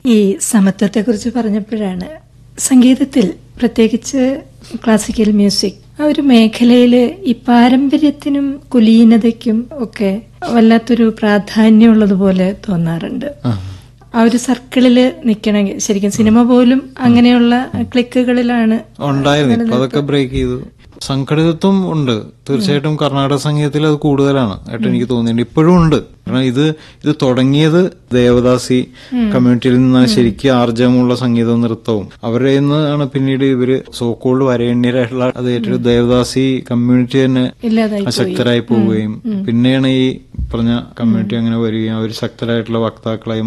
ഈ സമത്വത്തെക്കുറിച്ച് പറഞ്ഞപ്പോഴാണ് സംഗീതത്തിൽ പ്രത്യേകിച്ച് ക്ലാസിക്കൽ മ്യൂസിക് ആ ഒരു മേഖലയിൽ ഈ പാരമ്പര്യത്തിനും കുലീനതയ്ക്കും ഒക്കെ വല്ലാത്തൊരു പ്രാധാന്യമുള്ളതുപോലെ തോന്നാറുണ്ട് ആ ഒരു സർക്കിളിൽ നിൽക്കണമെങ്കിൽ ശരിക്കും സിനിമ പോലും അങ്ങനെയുള്ള ക്ലിക്കുകളിലാണ് ഉണ്ടായിരുന്നു ഇപ്പൊ അതൊക്കെ ബ്രേക്ക് ചെയ്തു സംഘടിതത്വം ഉണ്ട് തീർച്ചയായിട്ടും കർണാടക സംഗീതത്തിൽ അത് കൂടുതലാണ് ആയിട്ട് എനിക്ക് തോന്നിയിട്ടുണ്ട് ഇപ്പോഴും ഉണ്ട് കാരണം ഇത് ഇത് തുടങ്ങിയത് ദേവദാസി കമ്മ്യൂണിറ്റിയിൽ നിന്നാണ് ശരിക്കും ആർജവമുള്ള സംഗീതവും നൃത്തവും അവരുടെ നിന്നാണ് പിന്നീട് ഇവര് സോക്കോൾഡ് വരേണ്യരായിട്ടുള്ള അത് ഏറ്റവും ദേവദാസി കമ്മ്യൂണിറ്റി തന്നെ ഇല്ലാതായി അശക്തരായി പോവുകയും പിന്നെയാണ് ഈ പറഞ്ഞ കമ്മ്യൂണിറ്റി അങ്ങനെ വരികയും അവർ ശക്തരായിട്ടുള്ള വക്താക്കളായി